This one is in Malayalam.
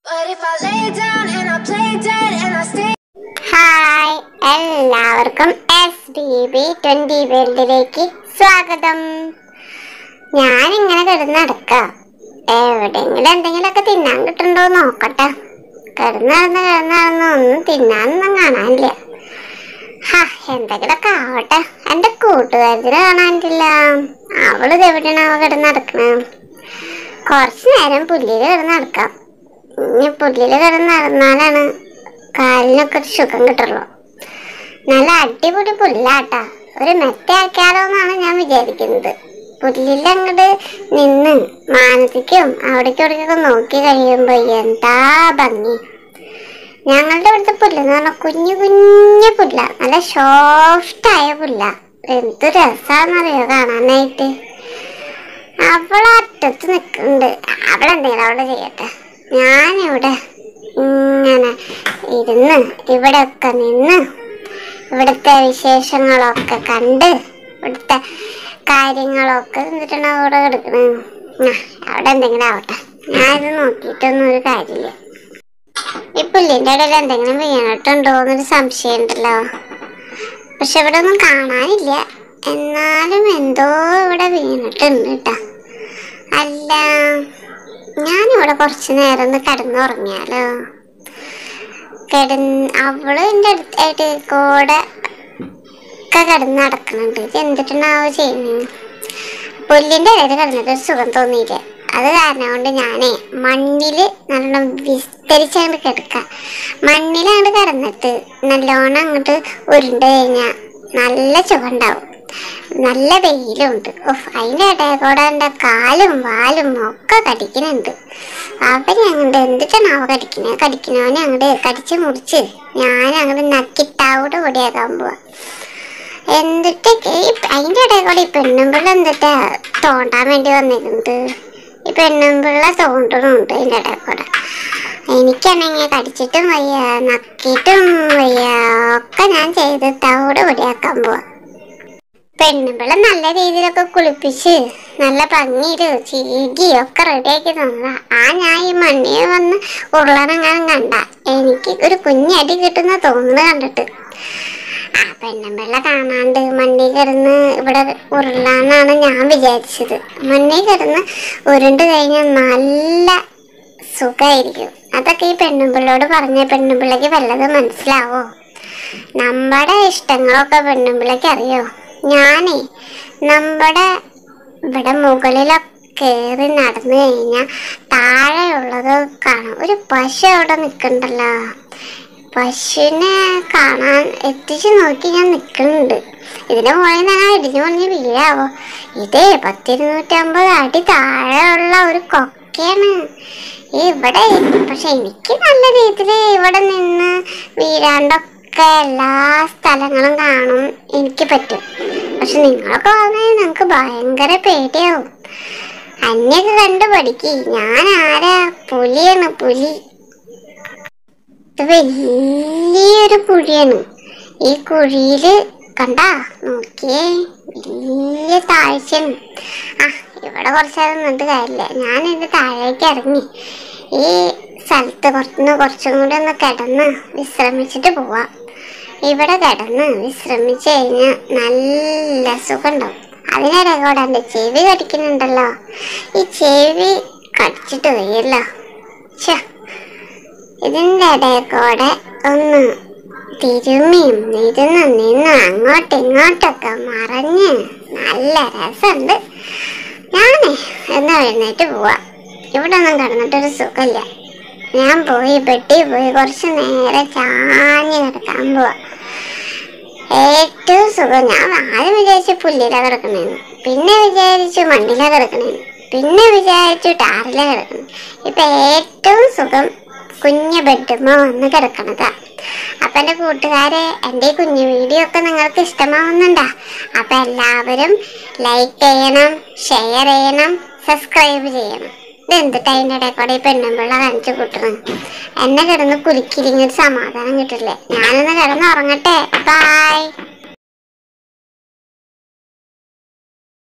But if I lay down and I play dead and I stay hi എല്ലാവർക്കും എസ് ബി ബി ട്വന്റി വേൾഡിലേക്ക് സ്വാഗതം ഞാനിങ്ങനെ കിടന്ന് നടക്കാം എവിടെയെങ്കിലും എന്തെങ്കിലുമൊക്കെ തിന്നാൻ കിട്ടുന്നുണ്ടോ നോക്കട്ടെ കിടന്ന് നടന്ന് കിടന്ന് നടന്ന് ഒന്നും തിന്നാനൊന്നും കാണാനില്ല ഹാ എന്തെങ്കിലുമൊക്കെ ആവട്ടെ എൻ്റെ കൂട്ടുകാരത്തിന് കാണാനില്ല അവള് എവിടെയാണ് അവ കിടന്ന് നടക്കണേ കുറച്ച് നേരം പുല്ലിൽ കിടന്ന് നടക്കാം ഇനി പുല്ലിൽ കിടന്ന് നടന്നാലാണ് കാലിനൊക്കെ ഒരു സുഖം കിട്ടുള്ളൂ നല്ല അടിപൊളി പുല്ലാട്ടാ ഒരു മെത്തയാക്കിയാലോ എന്നാണ് ഞാൻ വിചാരിക്കുന്നത് പുല്ലിൽ അങ്ങോട്ട് നിന്ന് മാനസിക്കും അവിടേക്കും ഇവിടേക്കൊക്കെ നോക്കി കഴിയുമ്പോ എന്താ ഭംഗി ഞങ്ങളുടെ ഇവിടുത്തെ പുല്ലെന്ന് പറഞ്ഞാൽ കുഞ്ഞു കുഞ്ഞു പുല്ല നല്ല സോഫ്റ്റ് ആയ പുല്ല എന്ത് രസാന്നറിയോ കാണാനായിട്ട് അവള് അറ്റത്ത് നിൽക്കുന്നുണ്ട് അവളെന്തെങ്കിലും അവിടെ ചെയ്യട്ടെ ഞാനിവിടെ ഇങ്ങനെ ഇരുന്ന് ഇവിടെയൊക്കെ നിന്ന് ഇവിടുത്തെ വിശേഷങ്ങളൊക്കെ കണ്ട് ഇവിടുത്തെ കാര്യങ്ങളൊക്കെ എന്നിട്ടാണ് അവിടെ കിടക്കണത് ആ, അവിടെ എന്തെങ്കിലും ആവട്ടെ ഞാനിത് നോക്കിയിട്ടൊന്നും ഒരു കാര്യമില്ല ഈ പുല്ലിൻ്റെ ഇടയിൽ എന്തെങ്കിലും വീണിട്ടുണ്ടോ എന്നൊരു സംശയം ഉണ്ടല്ലോ പക്ഷെ ഇവിടെ ഒന്നും കാണാനില്ല എന്നാലും എന്തോ ഇവിടെ വീണിട്ടുണ്ട് കേട്ടാ അല്ല ഞാനിവിടെ കുറച്ച് നേരം ഒന്ന് കിടന്നുറങ്ങിയാലോ കിടന്ന് അവള് എൻ്റെ അടുത്തായിട്ട് കൂടെ ഒക്കെ കിടന്ന് നടക്കുന്നുണ്ട് ഇത് എന്തിട്ടാണാവോ ചെയ്യുന്നത് പുല്ലിൻ്റെ ഇടയിൽ കിടന്നിട്ട് ഒരു സുഖം തോന്നിയില്ല അത് കാരണം കൊണ്ട് ഞാനേ മണ്ണിൽ നല്ലോണം വിസ്തരിച്ചങ്ങോട്ട് കിടക്കാം മണ്ണിലങ്ങോട്ട് കിടന്നിട്ട് നല്ലോണം അങ്ങോട്ട് ഉരുണ്ട് കഴിഞ്ഞാൽ നല്ല സുഖം ഉണ്ടാവും നല്ല വെയിലുണ്ട് ഓഹ് അതിൻ്റെ ഇടയിൽ കൂടെ എൻ്റെ കാലും വാലും ഒക്കെ കടിക്കുന്നുണ്ട് അവന് അങ്ങോട്ട് എന്തിട്ടാണ് അവ കടിക്കുന്നത് കടിക്കുന്നവനെ അങ്ങോട്ട് കടിച്ച് മുറിച്ച് ഞാൻ അങ്ങോട്ട് നക്കിട്ടാവോട് കൂടിയാക്കാൻ പോവാ എന്നിട്ട് ഈ അതിൻ്റെ ഇടയിൽ കൂടെ ഈ പെണ്ണുമ്പിള്ള എന്നിട്ടാ തോണ്ടാൻ വേണ്ടി വന്നിരുന്നത് ഈ പെണ്ണുമ്പിള്ള തോണ്ടണുണ്ട് അതിൻ്റെ ഇടയിൽ കൂടെ എനിക്കാണെങ്കിൽ കടിച്ചിട്ടും വയ്യ നക്കിയിട്ടും വയ്യ ഒക്കെ ഞാൻ ചെയ്ത് തവിട് പൊടിയാക്കാൻ പോവാ പെണ്ണുമ്പിള്ള നല്ല രീതിയിലൊക്കെ കുളിപ്പിച്ച് നല്ല ഭംഗിയില് ചീകി ഒക്കെ റെഡിയാക്കി തന്നതാ ആ ഞാൻ ഈ മണ്ണിൽ വന്ന് ഉരുളനെങ്ങാനും കണ്ട എനിക്ക് ഒരു കുഞ്ഞടി കിട്ടുന്ന തോന്നുന്നത് കണ്ടിട്ട് ആ പെണ്ണുമ്പിള്ള കാണാണ്ട് മണ്ണിൽ കിടന്ന് ഇവിടെ ഉരുളാന്നാണ് ഞാൻ വിചാരിച്ചത് മണ്ണിൽ കിടന്ന് ഉരുണ്ട് കഴിഞ്ഞാൽ നല്ല സുഖമായിരിക്കും അതൊക്കെ ഈ പെണ്ണുമ്പിള്ളോട് പറഞ്ഞ പെണ്ണുമ്പിള്ളക്ക് വല്ലതും മനസ്സിലാവോ നമ്മുടെ ഇഷ്ടങ്ങളൊക്കെ പെണ്ണുമ്പിള്ളക്ക് അറിയോ ഞാനേ നമ്മുടെ ഇവിടെ മുകളിലൊക്കെ കയറി നടന്നു കഴിഞ്ഞാൽ താഴെയുള്ളത് കാണാം ഒരു പശു അവിടെ നിൽക്കണ്ടല്ലോ പശുവിനെ കാണാൻ എത്തിച്ച് നോക്കി ഞാൻ നിൽക്കുന്നുണ്ട് ഇതിന്റെ മുകളിൽ നിന്ന് ഇടിഞ്ഞു പൊളിഞ്ഞ് വീഴാവോ ഇതേ പത്തിരുന്നൂറ്റമ്പത് അടി താഴെയുള്ള ഒരു കൊക്കയാണ് ഇവിടെ പക്ഷെ എനിക്ക് നല്ല രീതിയിൽ ഇവിടെ നിന്ന് വീഴാണ്ടൊക്കെ എല്ലാ സ്ഥലങ്ങളും കാണും എനിക്ക് പറ്റും പക്ഷെ നിങ്ങളൊക്കെ പറഞ്ഞാൽ നിങ്ങൾക്ക് ഭയങ്കര പേടിയാവും അന്യൊക്കെ കണ്ടു പഠിക്ക് ഞാൻ ആരാ പുലിയാണ് പുലി ഇത് വലിയൊരു കുഴിയാണ് ഈ കുഴിയില് കണ്ടാ നോക്കിയേ വലിയ താഴ്ചയാണ് ആ ഇവിടെ കുറച്ച് നേരം നിന്നിട്ട് കാര്യമില്ല ഞാൻ ഇതിന്റെ താഴേക്ക് ഇറങ്ങി ഈ സ്ഥലത്ത് കുറച്ച് കുറച്ചും കൂടി ഒന്ന് കിടന്ന് വിശ്രമിച്ചിട്ട് പോവാം ഇവിടെ കിടന്ന് വിശ്രമിച്ച് കഴിഞ്ഞാൽ നല്ല സുഖം ഉണ്ടാവും അതിനിടെ കൂടെ എൻ്റെ ചെവി കടിക്കുന്നുണ്ടല്ലോ ഈ ചെവി കടിച്ചിട്ട് വയ്യല്ലോ ഛേ ഇതിൻ്റെ ഇടയിൽ കൂടെ ഒന്ന് തിരുമിയും ഇരുന്ന് നിന്ന് അങ്ങോട്ടും ഇങ്ങോട്ടൊക്കെ മറഞ്ഞ് നല്ല രസമുണ്ട് ഞാനേ എന്നാ എഴുന്നേറ്റ് പോവാ ഇവിടെ ഒന്നും കിടന്നിട്ടൊരു സുഖമില്ല ഞാൻ പോയി ബെഡിൽ പോയി കുറച്ച് നേരം ചാഞ്ഞ് കിടക്കാൻ പോവാ ഏറ്റവും സുഖം ഞാൻ ആദ്യം വിചാരിച്ചു പുല്ലില കിടക്കണേന്ന് പിന്നെ വിചാരിച്ചു മണ്ണില കിടക്കണേന്ന് പിന്നെ വിചാരിച്ചു ടാറില കിടക്കണം ഇപ്പൊ ഏറ്റവും സുഖം കുഞ്ഞു ബെഡുമ്മ വന്ന് കിടക്കണതാ അപ്പൊ എന്റെ കൂട്ടുകാരെ എന്റെ ഈ കുഞ്ഞു വീഡിയോ ഒക്കെ നിങ്ങൾക്ക് ഇഷ്ടമാവുന്നുണ്ടാ അപ്പൊ എല്ലാവരും ലൈക്ക് ചെയ്യണം ഷെയർ ചെയ്യണം സബ്സ്ക്രൈബ് ചെയ്യണം ഇത് എന്തിട്ട് അതിൻ്റെ ഇടയിൽ കൂടെ ഈ പെണ്ണുമ്പിള്ള കാണിച്ചു കൂട്ടണം എന്നെ കിടന്ന് കുലുക്കിലിങ്ങൊരു സമാധാനം കിട്ടില്ലേ ഞാനൊന്ന് കിടന്ന് ഉറങ്ങട്ടെ ബൈ